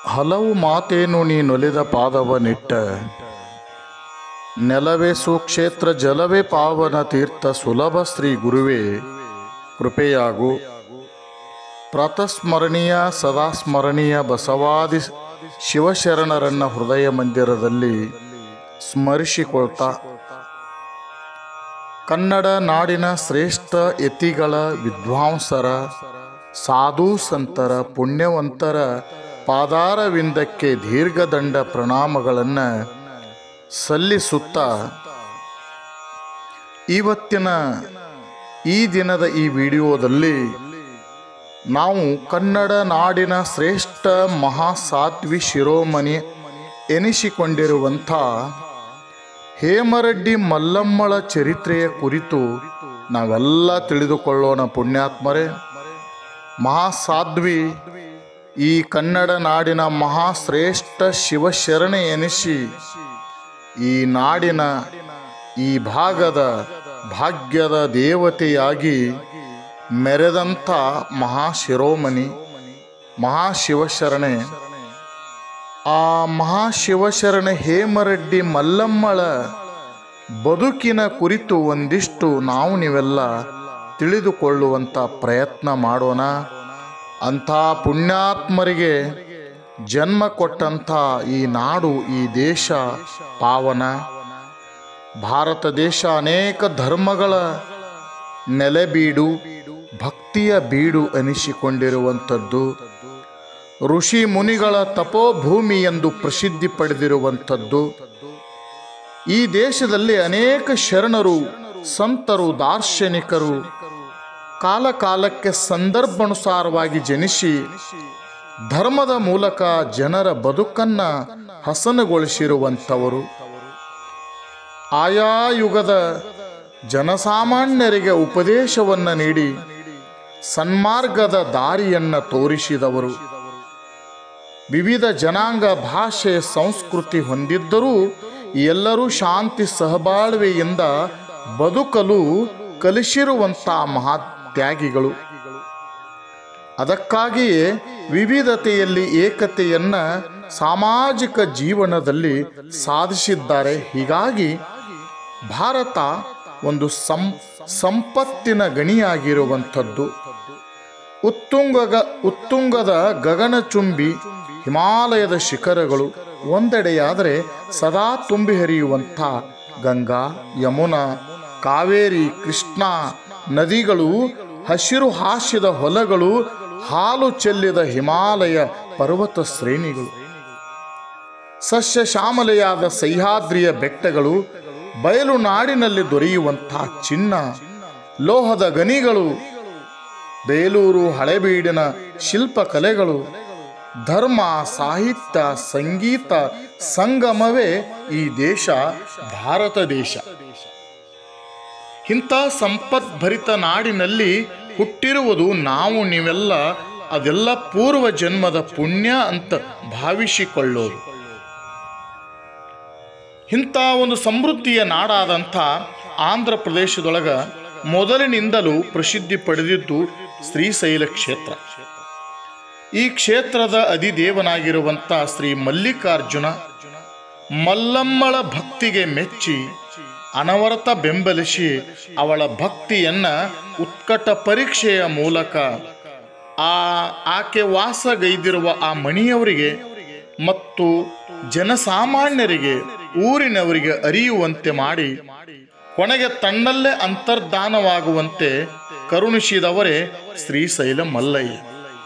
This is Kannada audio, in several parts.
ಹಲವು ಮಾತೇನು ನೀ ನೊಲಿದ ಪಾದವನಿಟ್ಟ ನೆಲವೇ ಸುಕ್ಷೇತ್ರ ಜಲವೇ ಪಾವನ ತೀರ್ಥ ಸುಲಭ ಶ್ರೀ ಗುರುವೇ ಕೃಪೆಯಾಗು ಪ್ರಾತಸ್ಮರಣೀಯ ಸದಾ ಸ್ಮರಣೀಯ ಬಸವಾದಿ ಶಿವಶರಣರನ್ನ ಹೃದಯ ಮಂದಿರದಲ್ಲಿ ಸ್ಮರಿಸಿಕೊಳ್ತಾ ಕನ್ನಡ ನಾಡಿನ ಶ್ರೇಷ್ಠ ಯತಿಗಳ ವಿದ್ವಾಂಸರ ಸಾಧು ಸಂತರ ಪುಣ್ಯವಂತರ ಪಾದಾರವಿಂದಕ್ಕೆ ದೀರ್ಘದಂಡ ಪ್ರಣಾಮಗಳನ್ನು ಸಲ್ಲಿಸುತ್ತಾ ಇವತ್ತಿನ ಈ ದಿನದ ಈ ವಿಡಿಯೋದಲ್ಲಿ ನಾವು ಕನ್ನಡ ನಾಡಿನ ಶ್ರೇಷ್ಠ ಮಹಾಸಾಧ್ವಿ ಶಿರೋಮಣಿ ಎನಿಸಿಕೊಂಡಿರುವಂಥ ಹೇಮರೆಡ್ಡಿ ಮಲ್ಲಮ್ಮಳ ಚರಿತ್ರೆಯ ಕುರಿತು ನಾವೆಲ್ಲ ತಿಳಿದುಕೊಳ್ಳೋಣ ಪುಣ್ಯಾತ್ಮರೇ ಮಹಾಸಾಧ್ವಿ ಈ ಕನ್ನಡ ನಾಡಿನ ಮಹಾಶ್ರೇಷ್ಠ ಶಿವಶರಣೆ ಎನಿಸಿ ಈ ನಾಡಿನ ಈ ಭಾಗದ ಭಾಗ್ಯದ ದೇವತೆಯಾಗಿ ಮೆರೆದಂಥ ಮಹಾಶಿರೋಮಣಿ ಮಹಾಶಿವಶರಣೆ ಆ ಮಹಾಶಿವಶರಣ ಹೇಮರೆಡ್ಡಿ ಮಲ್ಲಮ್ಮಳ ಬದುಕಿನ ಕುರಿತು ಒಂದಿಷ್ಟು ನಾವು ನೀವೆಲ್ಲ ತಿಳಿದುಕೊಳ್ಳುವಂಥ ಪ್ರಯತ್ನ ಮಾಡೋಣ ಅಂಥ ಪುಣ್ಯಾತ್ಮರಿಗೆ ಜನ್ಮ ಕೊಟ್ಟಂಥ ಈ ನಾಡು ಈ ದೇಶ ಪಾವನ ಭಾರತ ದೇಶ ಅನೇಕ ಧರ್ಮಗಳ ನೆಲೆಬೀಡು ಭಕ್ತಿಯ ಬೀಡು ಅನಿಸಿಕೊಂಡಿರುವಂಥದ್ದು ಋಷಿ ಮುನಿಗಳ ತಪೋಭೂಮಿ ಎಂದು ಪ್ರಸಿದ್ಧಿ ಪಡೆದಿರುವಂಥದ್ದು ಈ ದೇಶದಲ್ಲಿ ಅನೇಕ ಶರಣರು ಸಂತರು ದಾರ್ಶನಿಕರು ಕಾಲ ಕಾಲಕ್ಕೆ ಸಂದರ್ಭಾನುಸಾರವಾಗಿ ಜನಿಸಿ ಧರ್ಮದ ಮೂಲಕ ಜನರ ಬದುಕನ್ನ ಹಸನುಗೊಳಿಸಿರುವಂಥವರು ಆಯಾ ಯುಗದ ಜನಸಾಮಾನ್ಯರಿಗೆ ಉಪದೇಶವನ್ನು ನೀಡಿ ಸನ್ಮಾರ್ಗದ ದಾರಿಯನ್ನು ತೋರಿಸಿದವರು ವಿವಿಧ ಜನಾಂಗ ಭಾಷೆ ಸಂಸ್ಕೃತಿ ಹೊಂದಿದ್ದರೂ ಎಲ್ಲರೂ ಶಾಂತಿ ಸಹಬಾಳ್ವೆಯಿಂದ ಬದುಕಲು ಕಲಿಸಿರುವಂಥ ಮಹಾತ್ಯಾಗಿಗಳು ಅದಕ್ಕಾಗಿಯೇ ವಿವಿಧತೆಯಲ್ಲಿ ಏಕತೆಯನ್ನ ಸಾಮಾಜಿಕ ಜೀವನದಲ್ಲಿ ಸಾಧಿಸಿದ್ದಾರೆ ಹೀಗಾಗಿ ಭಾರತ ಒಂದು ಸಂ ಸಂಪತ್ತಿನ ಗಣಿಯಾಗಿರುವಂಥದ್ದು ಉತ್ತುಂಗಗ ಉತ್ತುಂಗದ ಗಗನಚುಂಬಿ ಹಿಮಾಲಯದ ಶಿಖರಗಳು ಒಂದೆಡೆಯಾದರೆ ಸದಾ ತುಂಬಿ ಹರಿಯುವಂಥ ಗಂಗಾ ಯಮುನಾ ಕಾವೇರಿ ಕೃಷ್ಣ ನದಿಗಳು ಹಸಿರು ಹಾಸಿದ ಹೊಲಗಳು ಹಾಲು ಚೆಲ್ಲಿದ ಹಿಮಾಲಯ ಪರ್ವತ ಶ್ರೇಣಿಗಳು ಸಸ್ಯ ಶ್ಯಾಮಲೆಯಾದ ಸಹ್ಯಾದ್ರಿಯ ಬೆಟ್ಟಗಳು ಬಯಲು ನಾಡಿನಲ್ಲಿ ದೊರೆಯುವಂಥ ಚಿನ್ನ ಲೋಹದ ಗನಿಗಳು ಬೇಲೂರು ಹಳೆಬೀಡಿನ ಶಿಲ್ಪಕಲೆಗಳು ಧರ್ಮ ಸಾಹಿತ್ಯ ಸಂಗೀತ ಸಂಗಮವೇ ಈ ದೇಶ ಭಾರತ ದೇಶ ಇಂಥ ಸಂಪದ್ಭರಿತ ನಾಡಿನಲ್ಲಿ ಹುಟ್ಟಿರುವುದು ನಾವು ನೀವೆಲ್ಲ ಅದೆಲ್ಲ ಪೂರ್ವ ಜನ್ಮದ ಪುಣ್ಯ ಅಂತ ಭಾವಿಸಿಕೊಳ್ಳೋದು ಇಂಥ ಒಂದು ಸಮೃದ್ಧಿಯ ನಾಡಾದಂಥ ಆಂಧ್ರ ಪ್ರದೇಶದೊಳಗ ಮೊದಲಿನಿಂದಲೂ ಪ್ರಸಿದ್ಧಿ ಪಡೆದಿದ್ದು ಶ್ರೀಶೈಲ ಕ್ಷೇತ್ರ ಈ ಕ್ಷೇತ್ರದ ಅಧಿದೇವನಾಗಿರುವಂಥ ಶ್ರೀ ಮಲ್ಲಿಕಾರ್ಜುನ ಮಲ್ಲಮ್ಮಳ ಭಕ್ತಿಗೆ ಮೆಚ್ಚಿ ಅನವರತ ಬೆಂಬಲಿಸಿ ಅವಳ ಭಕ್ತಿಯನ್ನ ಉತ್ಕಟ ಪರೀಕ್ಷೆಯ ಮೂಲಕ ಆ ಆಕೆ ವಾಸಗೈದಿರುವ ಆ ಮಣಿಯವರಿಗೆ ಮತ್ತು ಜನಸಾಮಾನ್ಯರಿಗೆ ಊರಿನವರಿಗೆ ಅರಿಯುವಂತೆ ಮಾಡಿ ಕೊನೆಗೆ ತನ್ನಲ್ಲೇ ಅಂತರ್ಧಾನವಾಗುವಂತೆ ಕರುಣಿಸಿದವರೇ ಶ್ರೀಶೈಲ ಮಲ್ಲಯ್ಯ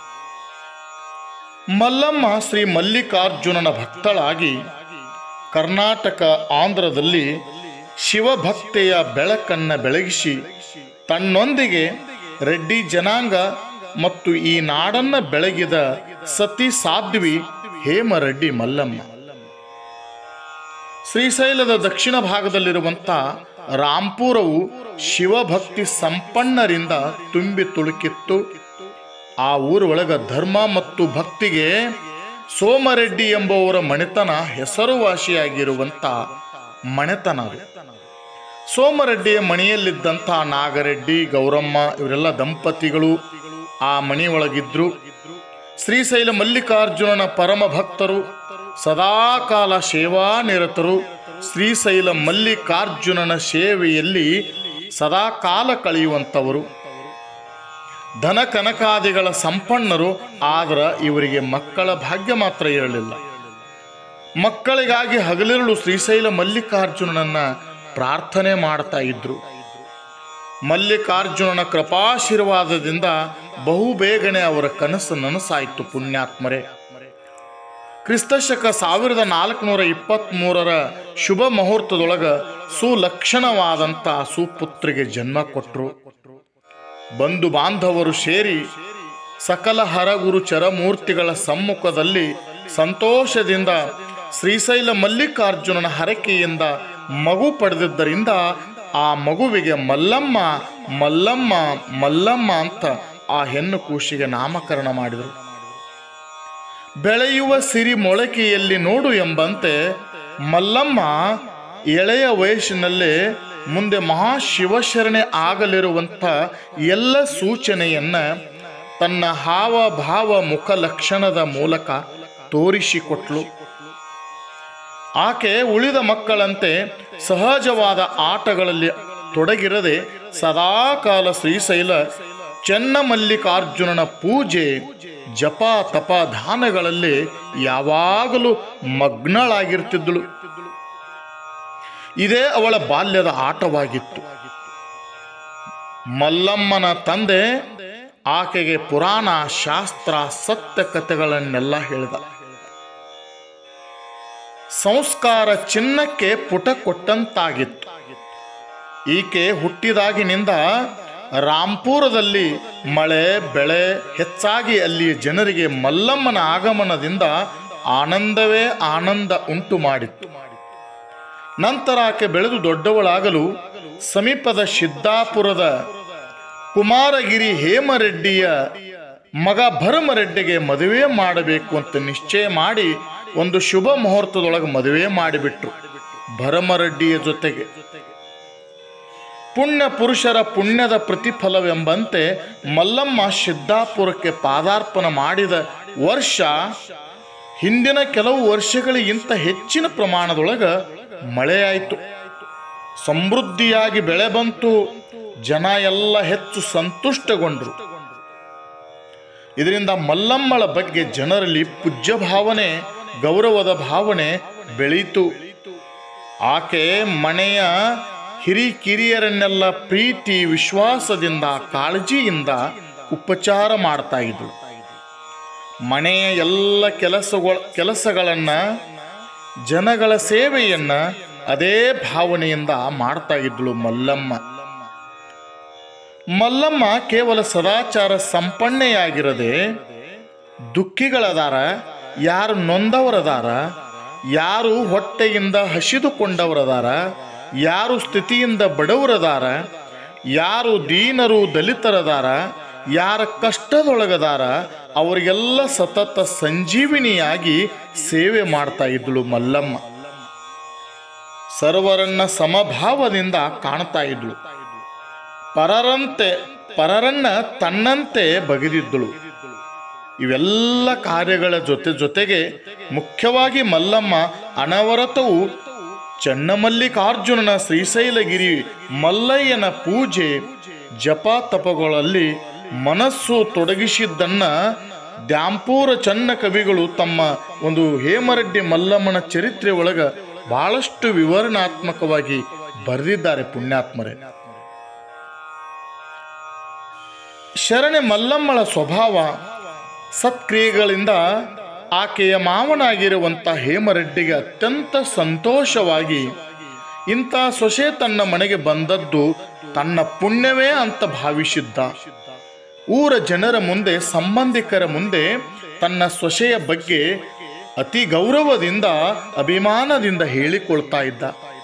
ಮಲ್ಲಮ್ಮ ಶ್ರೀ ಮಲ್ಲಿಕಾರ್ಜುನನ ಭಕ್ತಳಾಗಿ ಕರ್ನಾಟಕ ಆಂಧ್ರದಲ್ಲಿ ಶಿವಭಕ್ತೆಯ ಬೆಳಕನ್ನ ಬೆಳಗಿಸಿ ತನ್ನೊಂದಿಗೆ ರೆಡ್ಡಿ ಜನಾಂಗ ಮತ್ತು ಈ ನಾಡನ್ನ ಬೆಳಗಿದ ಸತಿ ಸಾಧ್ವಿ ಹೇಮರೆಡ್ಡಿ ಮಲ್ಲಮ್ಮ ಶ್ರೀಶೈಲದ ದಕ್ಷಿಣ ಭಾಗದಲ್ಲಿರುವಂಥ ರಾಂಪುರವು ಶಿವಭಕ್ತಿ ಸಂಪನ್ನರಿಂದ ತುಂಬಿ ತುಳುಕಿತ್ತು ಆ ಊರೊಳಗ ಧರ್ಮ ಮತ್ತು ಭಕ್ತಿಗೆ ಸೋಮರೆಡ್ಡಿ ಎಂಬುವರ ಮನೆತನ ಹೆಸರುವಾಸಿಯಾಗಿರುವಂಥ ಮನೆತನ ಅದು. ಸೋಮರೆಡ್ಡಿಯ ಮನೆಯಲ್ಲಿದ್ದಂಥ ನಾಗರೆಡ್ಡಿ ಗೌರಮ್ಮ ಇವರೆಲ್ಲ ದಂಪತಿಗಳು ಆ ಮನೆಯೊಳಗಿದ್ರು ಶ್ರೀಶೈಲ ಮಲ್ಲಿಕಾರ್ಜುನನ ಪರಮ ಭಕ್ತರು ಸದಾಕಾಲ ಸೇವಾನಿರತರು ಶ್ರೀಶೈಲ ಮಲ್ಲಿಕಾರ್ಜುನನ ಸೇವೆಯಲ್ಲಿ ಸದಾಕಾಲ ಕಳೆಯುವಂಥವರು ಧನ ಕನಕಾದಿಗಳ ಸಂಪನ್ನರು ಆದ್ರೆ ಇವರಿಗೆ ಮಕ್ಕಳ ಭಾಗ್ಯ ಮಾತ್ರ ಇರಲಿಲ್ಲ ಮಕ್ಕಳಿಗಾಗಿ ಹಗಲಿರುಳು ಶ್ರೀಶೈಲ ಮಲ್ಲಿಕಾರ್ಜುನನನ್ನ ಪ್ರಾರ್ಥನೆ ಮಾಡ್ತಾ ಇದ್ರು ಮಲ್ಲಿಕಾರ್ಜುನನ ಕೃಪಾಶೀರ್ವಾದದಿಂದ ಬಹು ಬೇಗನೆ ಅವರ ಕನಸು ನನಸಾಯಿತು ಪುಣ್ಯಾತ್ಮರೇ ಕ್ರಿಸ್ತಶಕ ಸಾವಿರದ ನಾಲ್ಕುನೂರ ಇಪ್ಪತ್ತ್ಮೂರರ ಶುಭ ಮುಹೂರ್ತದೊಳಗ ಸುಲಕ್ಷಣವಾದಂಥ ಸುಪುತ್ರಿಗೆ ಜನ್ಮ ಕೊಟ್ಟರು ಬಂಧು ಬಾಂಧವರು ಸೇರಿ ಸಕಲ ಹರಗುರು ಚರಮೂರ್ತಿಗಳ ಸಮ್ಮುಖದಲ್ಲಿ ಸಂತೋಷದಿಂದ ಶ್ರೀಶೈಲ ಮಲ್ಲಿಕಾರ್ಜುನನ ಹರಕೆಯಿಂದ ಮಗು ಪಡೆದಿದ್ದರಿಂದ ಆ ಮಗುವಿಗೆ ಮಲ್ಲಮ್ಮ ಮಲ್ಲಮ್ಮ ಮಲ್ಲಮ್ಮ ಅಂತ ಆ ಹೆಣ್ಣು ಕೂಶಿಗೆ ನಾಮಕರಣ ಮಾಡಿದರು ಬೆಳೆಯುವ ಸಿರಿ ಮೊಳಕೆಯಲ್ಲಿ ನೋಡು ಎಂಬಂತೆ ಮಲ್ಲಮ್ಮ ಎಳೆಯ ವಯಸ್ಸಿನಲ್ಲೇ ಮುಂದೆ ಮಹಾಶಿವಶರಣೆ ಆಗಲಿರುವಂಥ ಎಲ್ಲ ಸೂಚನೆಯನ್ನ ತನ್ನ ಹಾವ ಭಾವ ಮುಖ ಲಕ್ಷಣದ ಮೂಲಕ ತೋರಿಸಿಕೊಟ್ಲು ಆಕೆ ಉಳಿದ ಮಕ್ಕಳಂತೆ ಸಹಜವಾದ ಆಟಗಳಲ್ಲಿ ತೊಡಗಿರದೆ ಸದಾಕಾಲ ಶ್ರೀಶೈಲ ಚೆನ್ನಮಲ್ಲಿಕಾರ್ಜುನನ ಪೂಜೆ ಜಪ ತಪ ದಾನಗಳಲ್ಲಿ ಯಾವಾಗಲೂ ಮಗ್ನಳಾಗಿರ್ತಿದ್ದಳು ಇದೇ ಅವಳ ಬಾಲ್ಯದ ಆಟವಾಗಿತ್ತು ಮಲ್ಲಮ್ಮನ ತಂದೆ ಆಕೆಗೆ ಪುರಾಣ ಶಾಸ್ತ್ರ ಸತ್ಯ ಕಥೆಗಳನ್ನೆಲ್ಲ ಹೇಳಿದ ಸಂಸ್ಕಾರ ಚಿನ್ನಕ್ಕೆ ಪುಟ ಕೊಟ್ಟಂತಾಗಿತ್ತು ಈಕೆ ಹುಟ್ಟಿದಾಗಿನಿಂದ ರಾಂಪುರದಲ್ಲಿ ಮಳೆ ಬೆಳೆ ಹೆಚ್ಚಾಗಿ ಅಲ್ಲಿಯ ಜನರಿಗೆ ಮಲ್ಲಮ್ಮನ ಆಗಮನದಿಂದ ಆನಂದವೇ ಆನಂದ ಉಂಟು ಮಾಡಿತ್ತು ನಂತರ ಆಕೆ ಬೆಳೆದು ದೊಡ್ಡವಳಾಗಲು ಸಮೀಪದ ಸಿದ್ದಾಪುರದ ಕುಮಾರಗಿರಿ ಹೇಮರೆಡ್ಡಿಯ ಮಗ ಭರಮರೆಡ್ಡಿಗೆ ಮದುವೆ ಮಾಡಬೇಕು ಅಂತ ನಿಶ್ಚಯ ಮಾಡಿ ಒಂದು ಶುಭ ಮುಹೂರ್ತದೊಳಗೆ ಮದುವೆ ಮಾಡಿಬಿಟ್ರು ಭರಮರೆಡ್ಡಿಯ ಜೊತೆಗೆ ಪುಣ್ಯ ಪುರುಷರ ಪುಣ್ಯದ ಪ್ರತಿಫಲವೆಂಬಂತೆ ಮಲ್ಲಮ್ಮ ಸಿದ್ದಾಪುರಕ್ಕೆ ಪಾದಾರ್ಪಣ ಮಾಡಿದ ವರ್ಷ ಹಿಂದಿನ ಕೆಲವು ವರ್ಷಗಳಿಗಿಂತ ಹೆಚ್ಚಿನ ಪ್ರಮಾಣದೊಳಗ ಮಳೆಯಾಯಿತು ಸಮೃದ್ಧಿಯಾಗಿ ಬೆಳೆ ಬಂತು ಜನ ಎಲ್ಲ ಹೆಚ್ಚು ಸಂತುಷ್ಟಗೊಂಡ್ರು ಇದರಿಂದ ಮಲ್ಲಮ್ಮಳ ಬಗ್ಗೆ ಜನರಲ್ಲಿ ಪೂಜ್ಯ ಭಾವನೆ ಗೌರವದ ಭಾವನೆ ಬೆಳೀತು ಆಕೆ ಮನೆಯ ಹಿರಿಕಿರಿಯರನ್ನೆಲ್ಲ ಪ್ರೀತಿ ವಿಶ್ವಾಸದಿಂದ ಕಾಳಜಿಯಿಂದ ಉಪಚಾರ ಮಾಡ್ತಾ ಇದ್ರು ಮನೆಯ ಎಲ್ಲ ಕೆಲಸಗಳ ಕೆಲಸಗಳನ್ನ ಜನಗಳ ಸೇವೆಯನ್ನ ಅದೇ ಭಾವನೆಯಿಂದ ಮಾಡ್ತಾ ಇದ್ಳು ಮಲ್ಲಮ್ಮ ಮಲ್ಲಮ್ಮ ಕೇವಲ ಸದಾಚಾರ ಸಂಪನ್ನೆಯಾಗಿರದೆ ದುಃಖಿಗಳದಾರ ಯಾರು ನೊಂದವರದಾರ ಯಾರು ಹೊಟ್ಟೆಯಿಂದ ಹಸಿದುಕೊಂಡವರದಾರ ಯಾರು ಸ್ಥಿತಿಯಿಂದ ಬಡವರದಾರ ಯಾರು ದೀನರು ದಲಿತರದಾರ ಯಾರ ಕಷ್ಟದೊಳಗದಾರ ಅವರಿಗೆಲ್ಲ ಸತತ ಸಂಜೀವಿನಿಯಾಗಿ ಸೇವೆ ಮಾಡ್ತಾ ಇದ್ಳು ಮಲ್ಲಮ್ಮ ಸರ್ವರನ್ನ ಸಮಭಾವದಿಂದ ಕಾಣ್ತಾ ಇದ್ಳು ಪರರಂತೆ ಪರರನ್ನ ತನ್ನಂತೆ ಬಗೆದಿದ್ದಳು ಇವೆಲ್ಲ ಕಾರ್ಯಗಳ ಜೊತೆ ಜೊತೆಗೆ ಮುಖ್ಯವಾಗಿ ಮಲ್ಲಮ್ಮ ಅನವರತವು ಚನ್ನಮಲ್ಲಿಕಾರ್ಜುನನ ಶ್ರೀಶೈಲಗಿರಿ ಮಲ್ಲಯ್ಯನ ಪೂಜೆ ಜಪ ತಪಗಳಲ್ಲಿ ಮನಸ್ಸು ತೊಡಗಿಸಿದ್ದನ್ನ ದ್ಯಾಂಪೂರ ಚನ್ನ ಕವಿಗಳು ತಮ್ಮ ಒಂದು ಹೇಮರೆಡ್ಡಿ ಮಲ್ಲಮ್ಮನ ಚರಿತ್ರೆ ಒಳಗ ಬಹಳಷ್ಟು ವಿವರಣಾತ್ಮಕವಾಗಿ ಬರೆದಿದ್ದಾರೆ ಪುಣ್ಯಾತ್ಮರೇ ಶರಣೆ ಮಲ್ಲಮ್ಮಳ ಸ್ವಭಾವ ಸತ್ಕ್ರಿಯೆಗಳಿಂದ ಆಕೆಯ ಮಾವನಾಗಿರುವಂಥ ಹೇಮರೆಡ್ಡಿಗೆ ಅತ್ಯಂತ ಸಂತೋಷವಾಗಿ ಇಂಥ ಸೊಸೆ ತನ್ನ ಮನೆಗೆ ಬಂದದ್ದು ತನ್ನ ಪುಣ್ಯವೇ ಅಂತ ಭಾವಿಸಿದ್ದ ಊರ ಜನರ ಮುಂದೆ ಸಂಬಂಧಿಕರ ಮುಂದೆ ತನ್ನ ಸೊಸೆಯ ಬಗ್ಗೆ ಅತಿ ಗೌರವದಿಂದ ಅಭಿಮಾನದಿಂದ ಹೇಳಿಕೊಳ್ತಾ ಇದ್ದ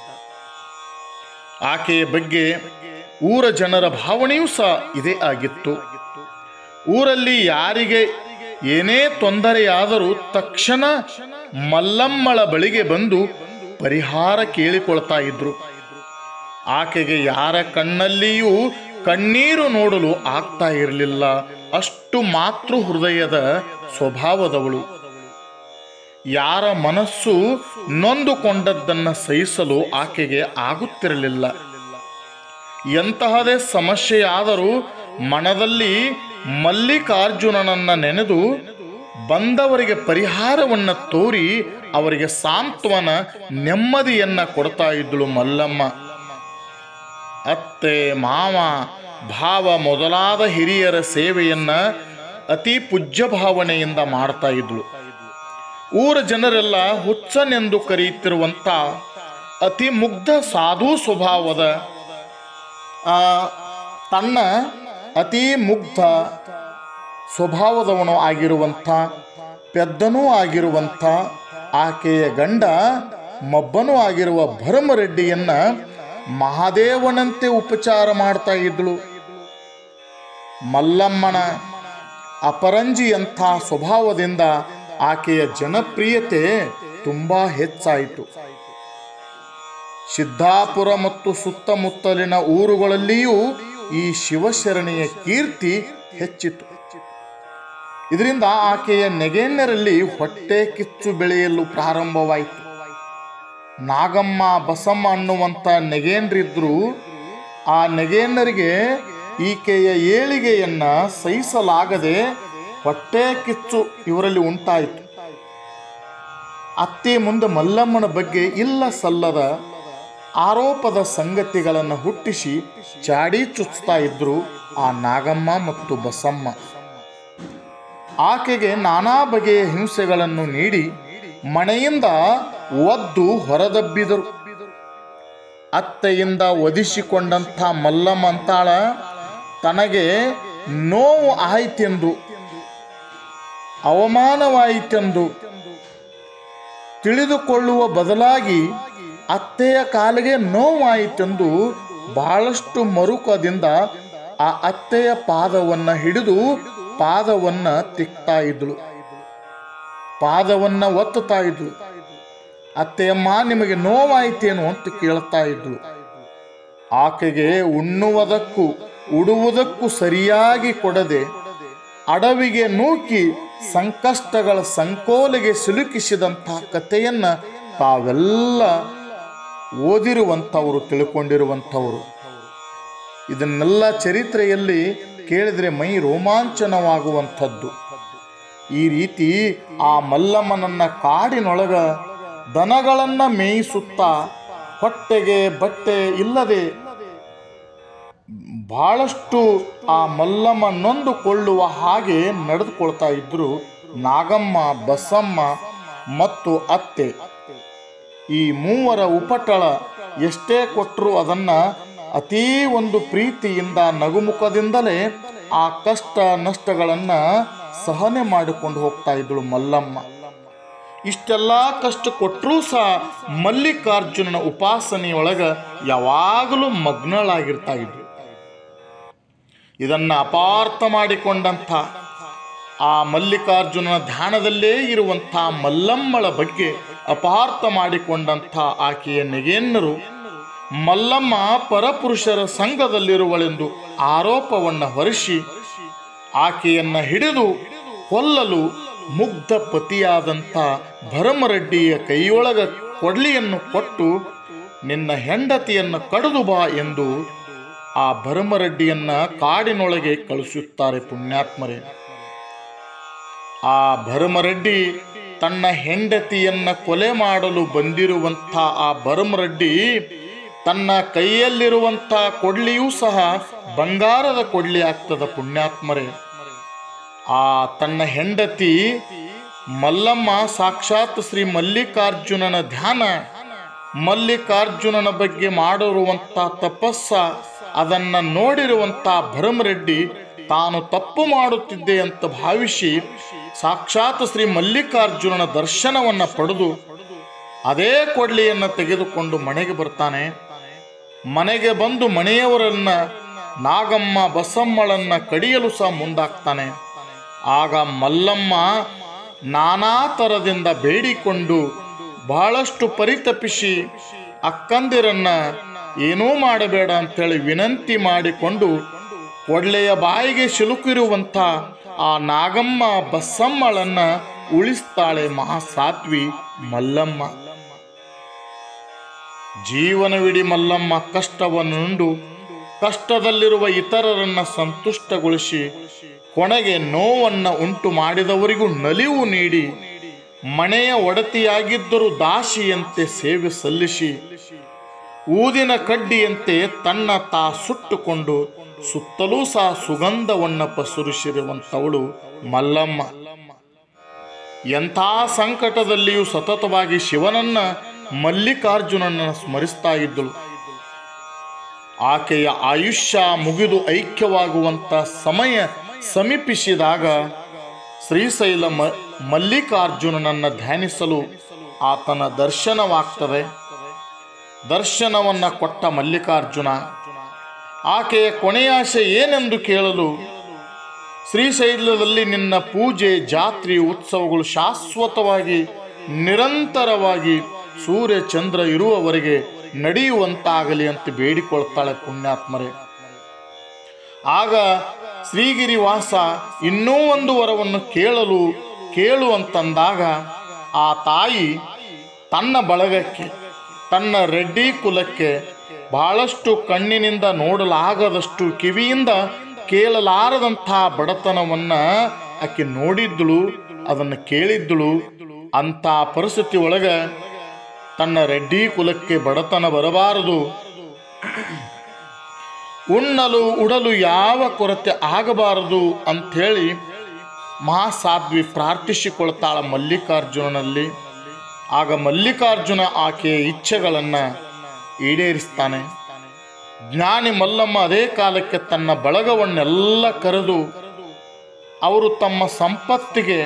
ಆಕೆಯ ಬಗ್ಗೆ ಊರ ಜನರ ಭಾವನೆಯೂ ಸಹ ಇದೇ ಆಗಿತ್ತು ಊರಲ್ಲಿ ಯಾರಿಗೆ ಏನೇ ತೊಂದರೆಯಾದರೂ ತಕ್ಷಣ ಮಲ್ಲಮ್ಮಳ ಬಳಿಗೆ ಬಂದು ಪರಿಹಾರ ಕೇಳಿಕೊಳ್ತಾ ಇದ್ರು ಆಕೆಗೆ ಯಾರ ಕಣ್ಣಲ್ಲಿಯೂ ಕಣ್ಣೀರು ನೋಡಲು ಆಗ್ತಾ ಇರಲಿಲ್ಲ ಅಷ್ಟು ಮಾತೃ ಹೃದಯದ ಸ್ವಭಾವದವಳು ಯಾರ ಮನಸ್ಸು ನೊಂದುಕೊಂಡದ್ದನ್ನು ಸಹಿಸಲು ಆಕೆಗೆ ಆಗುತ್ತಿರಲಿಲ್ಲ ಎಂತಹದೇ ಸಮಸ್ಯೆಯಾದರೂ ಮನದಲ್ಲಿ ಮಲ್ಲಿಕಾರ್ಜುನನನ್ನ ನೆನೆದು ಬಂದವರಿಗೆ ಪರಿಹಾರವನ್ನು ತೋರಿ ಅವರಿಗೆ ಸಾಂತ್ವನ ನೆಮ್ಮದಿಯನ್ನ ಕೊಡ್ತಾ ಇದ್ದಳು ಮಲ್ಲಮ್ಮ ಅತ್ತೆ ಮಾವ ಭಾವ ಮೊದಲಾದ ಹಿರಿಯರ ಸೇವೆಯನ್ನ ಅತಿ ಪೂಜ್ಯ ಭಾವನೆಯಿಂದ ಮಾಡ್ತಾ ಇದ್ಳು ಊರ ಜನರೆಲ್ಲ ಹುಚ್ಚನೆಂದು ಕರೆಯುತ್ತಿರುವಂಥ ಅತಿ ಮುಗ್ಧ ಸಾಧು ಸ್ವಭಾವದ ಆ, ತನ್ನ ಅತಿ ಮುಗ್ಧ ಸ್ವಭಾವದವನು ಆಗಿರುವಂಥ ಪೆದ್ದನೂ ಆಗಿರುವಂಥ ಆಕೆಯ ಗಂಡ ಮಬ್ಬನೂ ಆಗಿರುವ ಭರಮರೆಡ್ಡಿಯನ್ನ ಮಹಾದೇವನಂತೆ ಉಪಚಾರ ಮಾಡ್ತಾ ಇದ್ಳು ಮಲ್ಲಮ್ಮನ ಅಪರಂಜಿಯಂಥ ಸ್ವಭಾವದಿಂದ ಆಕೆಯ ಜನಪ್ರಿಯತೆ ತುಂಬಾ ಹೆಚ್ಚಾಯಿತು ಸಿದ್ದಾಪುರ ಮತ್ತು ಸುತ್ತಮುತ್ತಲಿನ ಊರುಗಳಲ್ಲಿಯೂ ಈ ಶಿವಶರಣೆಯ ಕೀರ್ತಿ ಹೆಚ್ಚಿತು ಇದರಿಂದ ಆಕೆಯ ನೆಗೆಣ್ಣರಲ್ಲಿ ಹೊಟ್ಟೆ ಕಿಚ್ಚು ಬೆಳೆಯಲು ಪ್ರಾರಂಭವಾಯಿತು ನಾಗಮ್ಮ ಬಸಮ್ಮ ಅನ್ನುವಂಥ ನೆಗೇನ್ರಿದ್ರು ಆ ನೆಗೇನರಿಗೆ ಈಕೆಯ ಏಳಿಗೆಯನ್ನ ಸಹಿಸಲಾಗದೆ ಹೊಟ್ಟೆ ಕಿಚ್ಚು ಇವರಲ್ಲಿ ಉಂಟಾಯಿತು ಅತ್ತೆ ಮುಂದೆ ಮಲ್ಲಮ್ಮನ ಬಗ್ಗೆ ಇಲ್ಲ ಸಲ್ಲದ ಆರೋಪದ ಸಂಗತಿಗಳನ್ನು ಹುಟ್ಟಿಸಿ ಚಾಡಿ ಚುಚ್ತಾ ಇದ್ರು ಆ ನಾಗಮ್ಮ ಮತ್ತು ಬಸಮ್ಮ ಆಕೆಗೆ ನಾನಾ ಬಗೆಯ ಹಿಂಸೆಗಳನ್ನು ನೀಡಿ ಮನೆಯಿಂದ ಒದ್ದು ಹೊರದಬ್ಬಿದರು ಅತ್ತೆಯಿಂದ ಒದಿಸಿಕೊಂಡಂಥ ಮಲ್ಲಮ್ಮ ಅಂತಾಳ ತನಗೆ ನೋವು ಆಯ್ತೆಂದು ಅವಮಾನವಾಯಿತೆಂದು ತಿಳಿದುಕೊಳ್ಳುವ ಬದಲಾಗಿ ಅತ್ತೆಯ ಕಾಲಿಗೆ ನೋವಾಯಿತೆಂದು ಬಹಳಷ್ಟು ಮರುಕದಿಂದ ಆ ಅತ್ತೆಯ ಪಾದವನ್ನ ಹಿಡಿದು ಪಾದವನ್ನ ತಿಕ್ತಾ ಇದ್ಳು ಪಾದವನ್ನ ಒತ್ತುತ್ತಾ ಇದ್ಳು ಅತ್ತೆಯಮ್ಮ ನಿಮಗೆ ನೋವಾಯಿತೇನು ಅಂತ ಕೇಳ್ತಾ ಇದ್ಳು ಆಕೆಗೆ ಉಣ್ಣುವುದಕ್ಕೂ ಉಡುವುದಕ್ಕೂ ಸರಿಯಾಗಿ ಕೊಡದೆ ಅಡವಿಗೆ ನೂಕಿ ಸಂಕಷ್ಟಗಳ ಸಂಕೋಲೆಗೆ ಸಿಲುಕಿಸಿದಂಥ ಕಥೆಯನ್ನ ತಾವೆಲ್ಲ ಓದಿರುವಂಥವರು ತಿಳ್ಕೊಂಡಿರುವಂಥವರು ಇದನ್ನೆಲ್ಲ ಚರಿತ್ರೆಯಲ್ಲಿ ಕೇಳಿದ್ರೆ ಮೈ ರೋಮಾಂಚನವಾಗುವಂಥದ್ದು ಈ ರೀತಿ ಆ ಮಲ್ಲಮ್ಮನನ್ನ ಕಾಡಿನೊಳಗ ದನಗಳನ್ನ ಮೇಯಿಸುತ್ತಾ ಹೊಟ್ಟೆಗೆ ಬಟ್ಟೆ ಇಲ್ಲದೆ ಬಹಳಷ್ಟು ಆ ಮಲ್ಲಮ್ಮ ನೊಂದುಕೊಳ್ಳುವ ಹಾಗೆ ನಡೆದುಕೊಳ್ತಾ ಇದ್ರು ನಾಗಮ್ಮ ಬಸಮ್ಮ ಮತ್ತು ಅತ್ತೆ ಈ ಮೂವರ ಉಪಟಳ ಎಷ್ಟೇ ಕೊಟ್ಟರು ಅದನ್ನ ಅತೀ ಒಂದು ಪ್ರೀತಿಯಿಂದ ನಗುಮುಖದಿಂದಲೇ ಆ ಕಷ್ಟ ನಷ್ಟಗಳನ್ನ ಸಹನೆ ಮಾಡಿಕೊಂಡು ಹೋಗ್ತಾ ಇದ್ಳು ಮಲ್ಲಮ್ಮ ಇಷ್ಟೆಲ್ಲ ಕಷ್ಟ ಕೊಟ್ಟರೂ ಸಹ ಮಲ್ಲಿಕಾರ್ಜುನನ ಉಪಾಸನೆಯೊಳಗ ಯಾವಾಗಲೂ ಮಗ್ನಳಾಗಿರ್ತಾ ಇದ್ಳು ಇದನ್ನ ಅಪಾರ್ಥ ಮಾಡಿಕೊಂಡಂಥ ಆ ಮಲ್ಲಿಕಾರ್ಜುನನ ಧ್ಯಾನದಲ್ಲೇ ಇರುವಂಥ ಮಲ್ಲಮ್ಮಳ ಬಗ್ಗೆ ಅಪಾರ್ಥ ಮಾಡಿಕೊಂಡಂಥ ಆಕೆಯ ನೆಗೆನ್ನರು ಮಲ್ಲಮ್ಮ ಪರಪುರುಷರ ಸಂಘದಲ್ಲಿರುವಳೆಂದು ಆರೋಪವನ್ನು ಹೊರಿಸಿ ಆಕೆಯನ್ನ ಹಿಡಿದು ಕೊಲ್ಲಲು ಮುಗ್ಧ ಪತಿಯಾದಂಥ ಭರಮರೆಡ್ಡಿಯ ಕೈಯೊಳಗ ಕೊಡ್ಲಿಯನ್ನು ಕೊಟ್ಟು ನಿನ್ನ ಹೆಂಡತಿಯನ್ನು ಕಡಿದು ಬಾ ಎಂದು ಆ ಭರಮರೆಡ್ಡಿಯನ್ನ ಕಾಡಿನೊಳಗೆ ಕಳಿಸುತ್ತಾರೆ ಪುಣ್ಯಾತ್ಮರೇ ಆ ಭರಮರೆಡ್ಡಿ ತನ್ನ ಹೆಂಡತಿಯನ್ನ ಕೊಲೆ ಮಾಡಲು ಬಂದಿರುವಂಥ ಆ ಭರಮರೆಡ್ಡಿ ತನ್ನ ಕೈಯಲ್ಲಿರುವಂಥ ಕೊಡ್ಲಿಯೂ ಸಹ ಬಂಗಾರದ ಕೊಡ್ಲಿ ಆಗ್ತದ ಪುಣ್ಯಾತ್ಮರೇ ಆ ತನ್ನ ಹೆಂಡತಿ ಮಲ್ಲಮ್ಮ ಸಾಕ್ಷಾತ್ ಶ್ರೀ ಮಲ್ಲಿಕಾರ್ಜುನನ ಧ್ಯಾನ ಮಲ್ಲಿಕಾರ್ಜುನನ ಬಗ್ಗೆ ಮಾಡಿರುವಂಥ ತಪಸ್ಸ ಅದನ್ನ ನೋಡಿರುವಂಥ ಭರಮರೆಡ್ಡಿ ತಾನು ತಪ್ಪು ಮಾಡುತ್ತಿದ್ದೆ ಅಂತ ಭಾವಿಸಿ ಸಾಕ್ಷಾತ್ ಶ್ರೀ ಮಲ್ಲಿಕಾರ್ಜುನನ ದರ್ಶನವನ್ನ ಪಡೆದು ಅದೇ ಕೊಡ್ಲಿಯನ್ನು ತೆಗೆದುಕೊಂಡು ಮನೆಗೆ ಬರ್ತಾನೆ ಮನೆಗೆ ಬಂದು ಮನೆಯವರನ್ನ ನಾಗಮ್ಮ ಬಸಮ್ಮಳನ್ನ ಕಡಿಯಲು ಸಹ ಮುಂದಾಗ್ತಾನೆ ಆಗ ಮಲ್ಲಮ್ಮ ನಾನಾ ಥರದಿಂದ ಬೇಡಿಕೊಂಡು ಬಹಳಷ್ಟು ಪರಿತಪಿಸಿ ಅಕ್ಕಂದಿರನ್ನ ಏನೂ ಮಾಡಬೇಡ ಅಂತೇಳಿ ವಿನಂತಿ ಮಾಡಿಕೊಂಡು ಒಳ್ಳೆಯ ಬಾಯಿಗೆ ಸಿಲುಕಿರುವಂಥ ಆ ನಾಗಮ್ಮ ಬಸಮ್ಮಳನ್ನ ಉಳಿಸ್ತಾಳೆ ಮಹಾಸಾತ್ವಿ ಮಲ್ಲಮ್ಮ ಜೀವನವಿಡೀ ಮಲ್ಲಮ್ಮ ಕಷ್ಟವನ್ನು ನುಂಡು ಕಷ್ಟದಲ್ಲಿರುವ ಇತರರನ್ನ ಸಂತುಷ್ಟಗೊಳಿಸಿ ಕೊನೆಗೆ ನೋವನ್ನ ಉಂಟು ಮಾಡಿದವರಿಗೂ ನಲಿವು ನೀಡಿ ಮನೆಯ ಒಡತಿಯಾಗಿದ್ದರೂ ದಾಸಿಯಂತೆ ಸೇವೆ ಸಲ್ಲಿಸಿ ಊದಿನ ಕಡ್ಡಿಯಂತೆ ತನ್ನ ತಾ ಸುಟ್ಟುಕೊಂಡು ಸುತ್ತಲೂ ಸಹ ಸುಗಂಧವನ್ನ ಪಸರಿಸಿರುವಂಥವಳು ಮಲ್ಲಮ್ಮ ಎಂಥ ಸಂಕಟದಲ್ಲಿಯೂ ಸತತವಾಗಿ ಶಿವನನ್ನ ಮಲ್ಲಿಕಾರ್ಜುನನ್ನ ಸ್ಮರಿಸ್ತಾ ಇದ್ದಳು ಆಕೆಯ ಆಯುಷ್ಯ ಮುಗಿದು ಐಕ್ಯವಾಗುವಂತ ಸಮಯ ಸಮೀಪಿಸಿದಾಗ ಶ್ರೀಶೈಲ ಮ ಮಲ್ಲಿಕಾರ್ಜುನನನ್ನ ಧ್ಯಾನಿಸಲು ಆತನ ದರ್ಶನವಾಗ್ತದೆ ದರ್ಶನವನ್ನ ಕೊಟ್ಟ ಮಲ್ಲಿಕಾರ್ಜುನ ಆಕೆಯ ಕೊನೆಯಾಶೆ ಏನೆಂದು ಕೇಳಲು ಶ್ರೀಶೈಲದಲ್ಲಿ ನಿನ್ನ ಪೂಜೆ ಜಾತ್ರೆ ಉತ್ಸವಗಳು ಶಾಶ್ವತವಾಗಿ ನಿರಂತರವಾಗಿ ಸೂರ್ಯ ಚಂದ್ರ ಇರುವವರೆಗೆ ನಡೆಯುವಂತಾಗಲಿ ಅಂತ ಬೇಡಿಕೊಳ್ತಾಳೆ ಪುಣ್ಯಾತ್ಮರೇ ಆಗ ಶ್ರೀಗಿರಿವಾಸ ಇನ್ನೂ ಒಂದು ವರವನ್ನು ಕೇಳಲು ಕೇಳು ಅಂತಂದಾಗ ಆ ತಾಯಿ ತನ್ನ ಬಳಗಕ್ಕೆ ತನ್ನ ರೆಡ್ಡಿ ಕುಲಕ್ಕೆ ಬಹಳಷ್ಟು ಕಣ್ಣಿನಿಂದ ನೋಡಲಾಗದಷ್ಟು ಕಿವಿಯಿಂದ ಕೇಳಲಾರದಂತಹ ಬಡತನವನ್ನ ಆಕೆ ನೋಡಿದ್ದಳು ಅದನ್ನು ಕೇಳಿದ್ದಳು ಅಂತ ಪರಿಸ್ಥಿತಿ ಒಳಗ ತನ್ನ ರೆಡ್ಡಿ ಕುಲಕ್ಕೆ ಬಡತನ ಬರಬಾರದು ಉಣ್ಣಲು ಉಡಲು ಯಾವ ಕೊರತೆ ಆಗಬಾರದು ಅಂಥೇಳಿ ಮಹಾಸಾಧ್ವಿ ಪ್ರಾರ್ಥಿಸಿಕೊಳ್ತಾಳ ಮಲ್ಲಿಕಾರ್ಜುನನಲ್ಲಿ ಆಗ ಮಲ್ಲಿಕಾರ್ಜುನ ಆಕೆಯ ಇಚ್ಛೆಗಳನ್ನು ಈಡೇರಿಸ್ತಾನೆ ಜ್ಞಾನಿ ಮಲ್ಲಮ್ಮ ಅದೇ ಕಾಲಕ್ಕೆ ತನ್ನ ಬಳಗವನ್ನೆಲ್ಲ ಕರೆದು ಅವರು ತಮ್ಮ ಸಂಪತ್ತಿಗೆ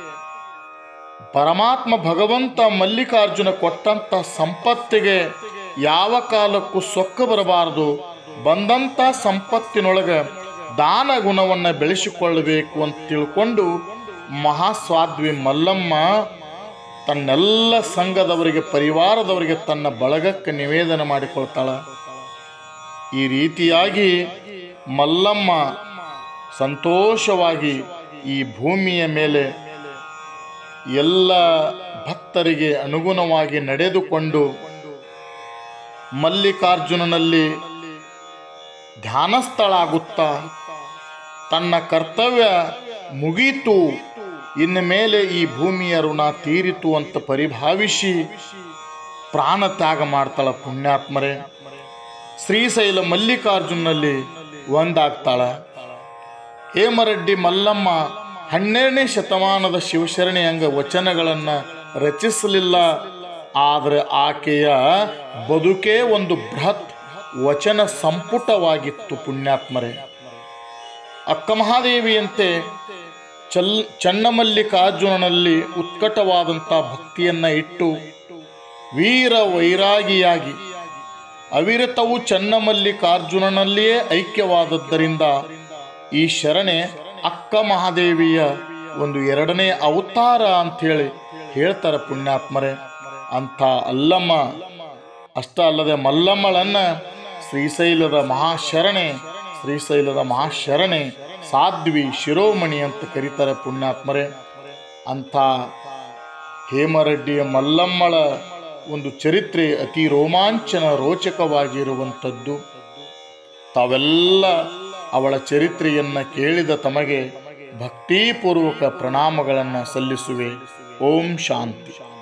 ಪರಮಾತ್ಮ ಭಗವಂತ ಮಲ್ಲಿಕಾರ್ಜುನ ಕೊಟ್ಟಂತ ಸಂಪತ್ತಿಗೆ ಯಾವ ಕಾಲಕ್ಕೂ ಸೊಕ್ಕ ಬರಬಾರದು ಬಂದಂತ ಸಂಪತ್ತಿನೊಳಗೆ ದಾನ ಗುಣವನ್ನು ಬೆಳೆಸಿಕೊಳ್ಳಬೇಕು ಅಂತ ತಿಳ್ಕೊಂಡು ಮಹಾಸ್ವಾದ್ವಿ ಮಲ್ಲಮ್ಮ ತನ್ನೆಲ್ಲ ಸಂಘದವರಿಗೆ ಪರಿವಾರದವರಿಗೆ ತನ್ನ ಬಳಗಕ್ಕೆ ನಿವೇದನ ಮಾಡಿಕೊಳ್ತಾಳ ಈ ರೀತಿಯಾಗಿ ಮಲ್ಲಮ್ಮ ಸಂತೋಷವಾಗಿ ಈ ಭೂಮಿಯ ಮೇಲೆ ಎಲ್ಲ ಭಕ್ತರಿಗೆ ಅನುಗುಣವಾಗಿ ನಡೆದುಕೊಂಡು ಮಲ್ಲಿಕಾರ್ಜುನನಲ್ಲಿ ಧ್ಯಾನಸ್ಥಳಾಗುತ್ತಾ ತನ್ನ ಕರ್ತವ್ಯ ಮುಗೀತು ಇನ್ನು ಮೇಲೆ ಈ ಭೂಮಿಯ ಋಣ ತೀರಿತು ಅಂತ ಪರಿಭಾವಿಸಿ ಪ್ರಾಣ ತ್ಯಾಗ ಮಾಡ್ತಾಳ ಪುಣ್ಯಾತ್ಮರೇ ಶ್ರೀಶೈಲ ಮಲ್ಲಿಕಾರ್ಜುನಲ್ಲಿ ಒಂದಾಗ್ತಾಳ ಹೇಮರೆಡ್ಡಿ ಮಲ್ಲಮ್ಮ ಹನ್ನೆರಡನೇ ಶತಮಾನದ ಶಿವಶರಣಿ ಅಂಗ ವಚನಗಳನ್ನು ರಚಿಸಲಿಲ್ಲ ಆದರೆ ಆಕೆಯ ಬದುಕೇ ಒಂದು ಬೃಹತ್ ವಚನ ಸಂಪುಟವಾಗಿತ್ತು ಪುಣ್ಯಾತ್ಮರೇ ಅಕ್ಕ ಮಹಾದೇವಿಯಂತೆ ಚಲ್ ಚನ್ನಮಲ್ಲಿಕಾರ್ಜುನನಲ್ಲಿ ಉತ್ಕಟವಾದಂಥ ಭಕ್ತಿಯನ್ನ ಇಟ್ಟು ವೀರ ವೈರಾಗಿಯಾಗಿ ಅವಿರತವು ಚನ್ನಮಲ್ಲಿಕಾರ್ಜುನನಲ್ಲಿಯೇ ಐಕ್ಯವಾದದ್ದರಿಂದ ಈ ಶರಣೆ ಅಕ್ಕ ಮಹಾದೇವಿಯ ಒಂದು ಎರಡನೇ ಅವತಾರ ಅಂಥೇಳಿ ಹೇಳ್ತಾರೆ ಪುಣ್ಯಾತ್ಮರೇ ಅಂಥ ಅಲ್ಲಮ್ಮ ಅಷ್ಟ ಅಲ್ಲದೆ ಮಲ್ಲಮ್ಮಳನ್ನ ಶ್ರೀಶೈಲದ ಮಹಾಶರಣೆ ಶ್ರೀಶೈಲದ ಮಹಾಶರಣೆ ಸಾಧ್ವಿ ಶಿರೋಮಣಿ ಅಂತ ಕರೀತಾರೆ ಪುಣ್ಯಾತ್ಮರೇ ಅಂಥ ಹೇಮರೆಡ್ಡಿಯ ಮಲ್ಲಮ್ಮಳ ಒಂದು ಚರಿತ್ರೆ ಅತಿ ರೋಮಾಂಚನ ರೋಚಕವಾಗಿರುವಂಥದ್ದು ತಾವೆಲ್ಲ ಅವಳ ಚರಿತ್ರೆಯನ್ನು ಕೇಳಿದ ತಮಗೆ ಭಕ್ತಿಪೂರ್ವಕ ಪ್ರಣಾಮಗಳನ್ನು ಸಲ್ಲಿಸುವೆ ಓಂ ಶಾಂತಿ